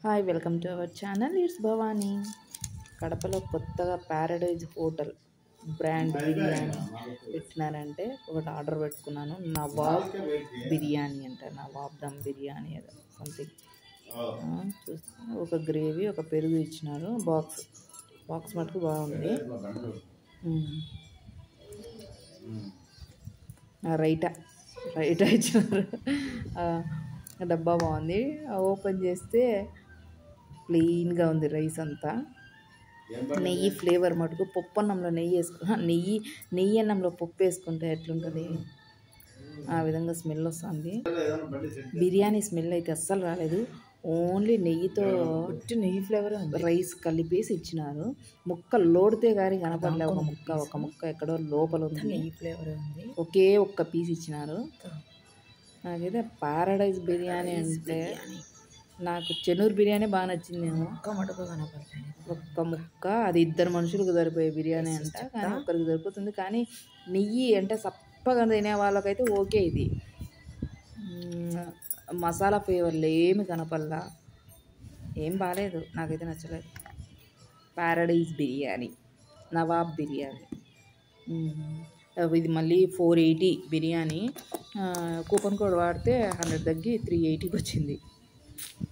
Hi welcome to our channel it's Bhavani కడపలో కొత్తగా Paradise hotel brand biryani పెట్టినారంటే ఒకటి ఆర్డర్ పెట్టుకున్నాను నవాబ్ బిర్యానీ అంట నవాబ్ దమ్ బిర్యానీ ఏదో సంథింగ్ చూస్తే ఒక గ్రేవీ ఒక పెరుగు ఇచ్చినారు బాక్స్ బాక్స్ మటుకు బాగుంది మ్మ్. ఆ, రైటా రైటా ఇచ్చినారు ఆ, డబ్బా బాగుంది ఆ, ఓపెన్ చేస్తే ప్లెయిన్గా ఉంది రైస్ అంతా నెయ్యి ఫ్లేవర్ మటుకు పప్పు అన్నంలో నెయ్యి వేసుకు హ, నెయ్యి నెయ్యి అన్నంలో పప్పు వేసుకుంటే ఎట్లుంటుంది ఆ విధంగా స్మెల్ వస్తుంది బిర్యానీ స్మెల్ అయితే అస్సలు రాలేదు ఓన్లీ నెయ్యితో నెయ్యి ఫ్లేవర్ రైస్ కలిపేసి ఇచ్చినారు ముక్క లోడితే కానీ కనపడలే ఒక ముక్క ఒక ముక్క ఎక్కడో లోపల ఉంది నెయ్యి ఫ్లేవర్ ఉంది ఒకే ఒక్క పీస్ ఇచ్చినారు నాకైతే పారడైజ్ బిర్యానీ అంటే నాకు చెన్నూరు బిర్యానీ బాగా నచ్చింది నేను ఒక్క మటుకు కనపడలేదు ఒక్క ముక్క అది ఇద్దరు మనుషులకు సరిపోయే బిర్యానీ అంట కానీ ఒక్కరికి సరిపోతుంది కానీ నెయ్యి అంటే సప్పగా తినే వాళ్ళకైతే ఓకే ఇది మ్మ్, మసాలా ఫ్లేవర్లు ఏమి కనపల్లా ఏం బాగాలేదు నాకైతే నచ్చలేదు ప్యారడైజ్ బిర్యానీ నవాబ్ బిర్యానీ మ్మ్. ఇది మళ్ళీ four eighty biryani coupon code వాడితే హండ్రెడ్ తగ్గి త్రీ ఎయిటీకి వచ్చింది